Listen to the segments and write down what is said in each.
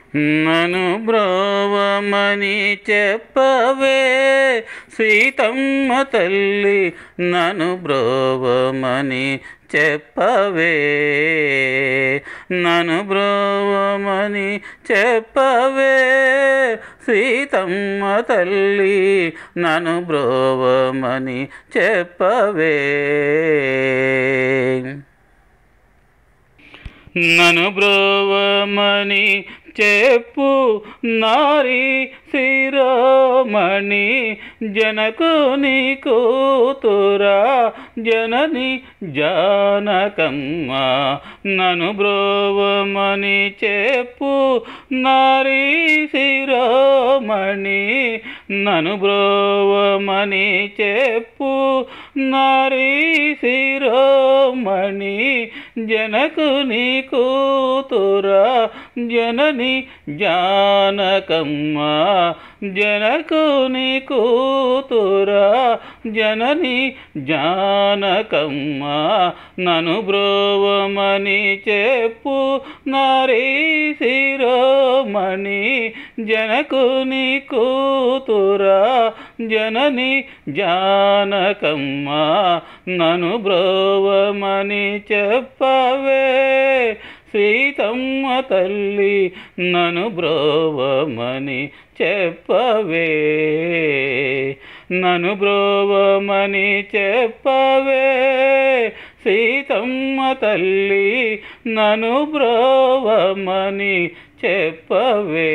నను బ్రోవమని చెప్పవే సీతమ్మ తల్లి నను బ్రోవమని చెప్పవే నను బ్రోవమని చెప్పవే సీతమ్మ తల్లి నను బ్రోవమని చెప్పవే నను బ్రోవమని చెప్పు నారి శిరోమణి జనకుని కూతురా జనని జానకమ్మ నను బ్రోవమని చెప్పు నారి శిరోమణి నను బ్రోవమని చెప్పు నారి శిరోమణి జనకుని కూతురా జనని జానకమ్మ జనకుని కూతురా జనని జానకమ్మ నను బ్రోవమని చెప్పు నారీ శిరోమణి జనకుని కూతురా జనని జానకమ్మ నను బ్రోవమని చెప్పవే సీతమ్మ తల్లి నను బ్రోవమని చెప్పవే నను బ్రోవమని చెప్పవే సీతమ్మ తల్లి నను బ్రోవమని చెప్పవే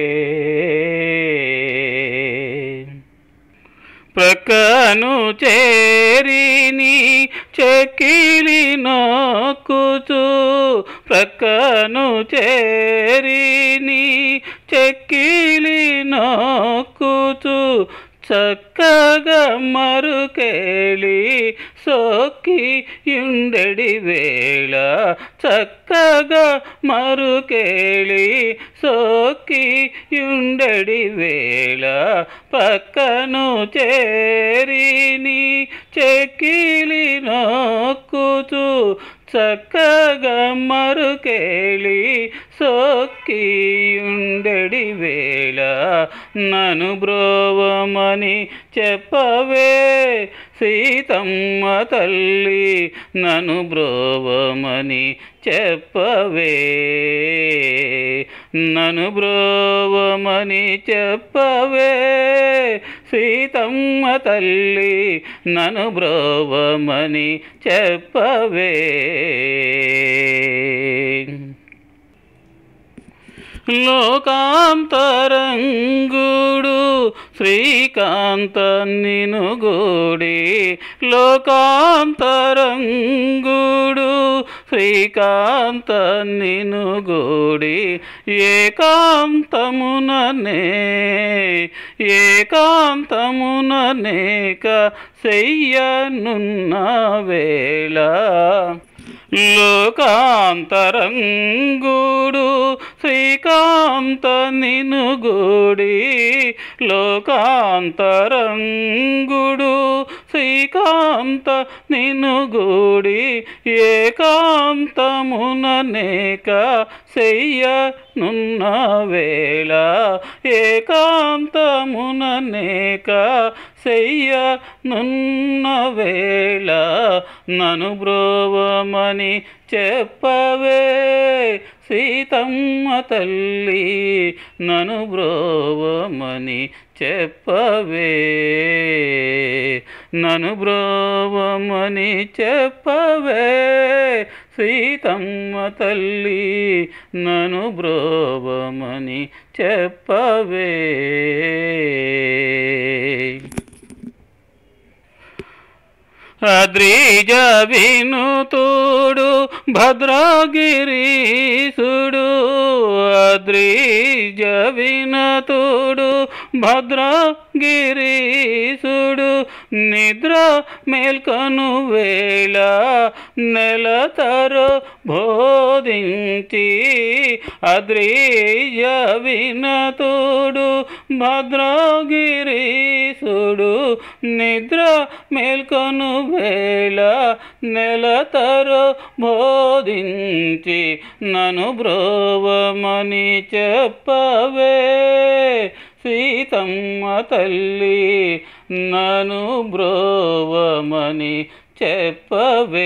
ప్రక్కను చేరిని చెక్కిలి నొక్కుచు ప్రక్కను చేరిని చెక్కిలి నొక్కుచు చక్కగా మరుకేళి సోకి యుండెడి వేళ చక్కగా మరుకేళి సోకి యుండెడి వేళ పక్కను చేరిని చెక్కిలి నొక్కుచు చక్కగా మరుకేళి సోక్కియుండెడి వేళ నను బ్రోవమని చెప్పవే సీతమ్మ తల్లి నను బ్రోవమని చెప్పవే నను బ్రోవమని చెప్పవే సీతమ్మ తల్లి నను బ్రోవమని చెప్పవే లోకాంతరంగుడు శ్రీకాంత నినుగూడి లోకాంతరంగుడు శ్రీకాంత నినుగూడి ఏకాంతముననే ఏకాంతముననేక చెయ్యనున్న వేళ లోకాంతరంగుడు శ్రీకాంత నినుగుడి లోకాంతరంగుడు శ్రీకాంత నినుగుడి ఏకాంతముననేక చెయ్యనున్న వేళ ఏకాంతముననేక చెయ్యనున్న వేళ నను బ్రోవమని చెప్పవే సీతమ్మ తల్లి నను బ్రోవమని చెప్పవే నను బ్రోవమని చెప్పవే సీతమ్మ తల్లి నను బ్రోవమని చెప్పవే అద్రిజ వినుతుడు భద్రగిరీసుడు అద్రిజ వినతుడు భద్రగిరీసుడు నిద్ర మేల్కను వేళ నెలతరు బోధించి అద్రిజ వినతుడు భద్రగిరీశుడు నిద్ర మేల్కొను వేళ నెలతరు బోధించి నను బ్రోవమని చెప్పవే సీతమ్మ తల్లి నను బ్రోవమని చెప్పవే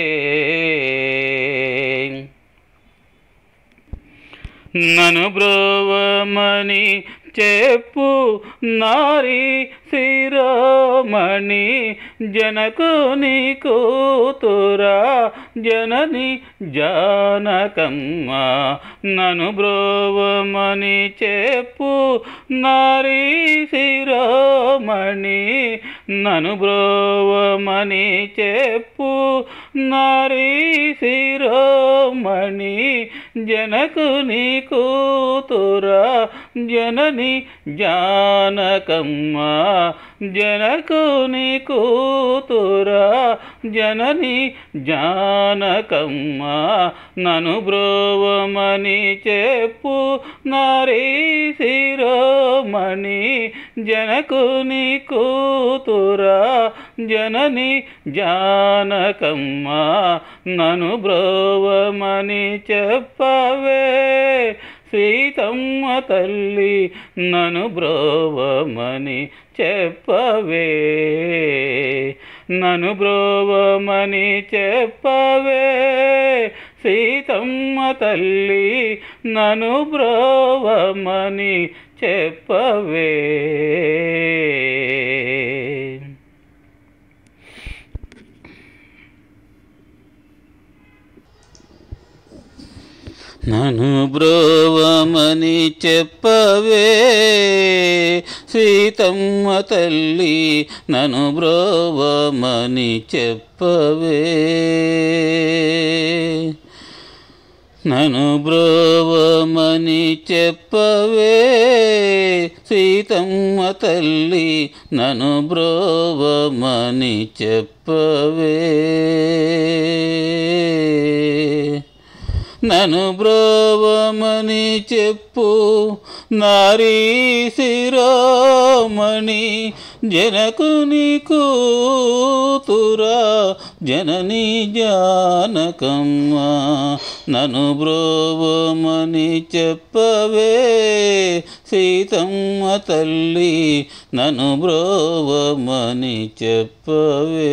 నను బ్రోవమని చెప్పు నారి శిరోమణి జనకుని కూతురా జనని జానకమ్మ నను బ్రోవమని చెప్పు నారి శిరోమణి నను బ్రోవమని చెప్పు నారి శిరోమణి జనకుని కూతురా జనని జానకమ్మ జనకుని కూతురా జనని జానకమ్మ నను బ్రోవమని చెప్పు నారీ శిరోమణి జనకుని కూతురా జనని జానకమ్మ నను బ్రోవమని చెప్పవే సీతమ్మ తల్లి నను బ్రోవమని చెప్పవే నను బ్రోవమని చెప్పవే సీతమ్మ తల్లి నను బ్రోవమని చెప్పవే నను బ్రోవమని చెప్పవే సీతమ్మ తల్లి నను బ్రోవమని చెప్పవే నను బ్రోవమని చెప్పవే సీతమ్మ తల్లి నను బ్రోవమని చెప్పవే నను బ్రోవమని చెప్పు నారీ శిరోమణి జనకుని కూతురా జనని జానకమ్మ నను బ్రోవమని చెప్పవే సీతమ్మ తల్లి నను బ్రోవమని చెప్పవే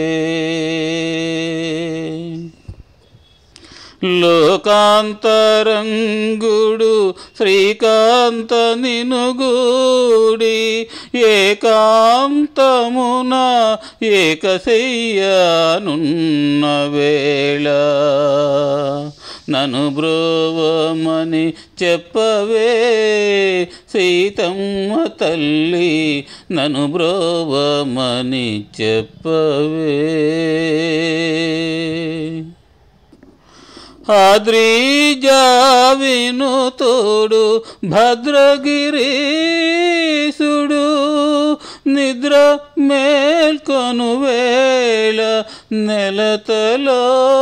లోకాంతరంగుడు శ్రీకాంత నినుగూడి ఏకాంతమున ఏకశయ్యానున్న వేళ నను బ్రోవమని చెప్పవే సీతమ్మ తల్లి నను బ్రోవమని చెప్పవే ఆద్రీజావిను తోడు భద్రగిరీసుడు నిద్ర మేల్కొను వేళ నెలతలో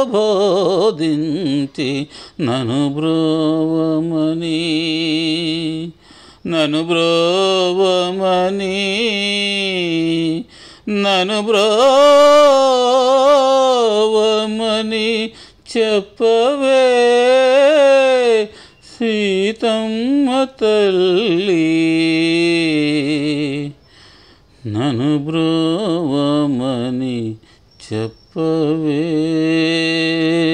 బోధించి నను బ్రోవమని నను బ్రోవమని నను బ్రోవమని చెప్పవే సీతమ్మ తల్లి నను బ్రోవమని చెప్పవే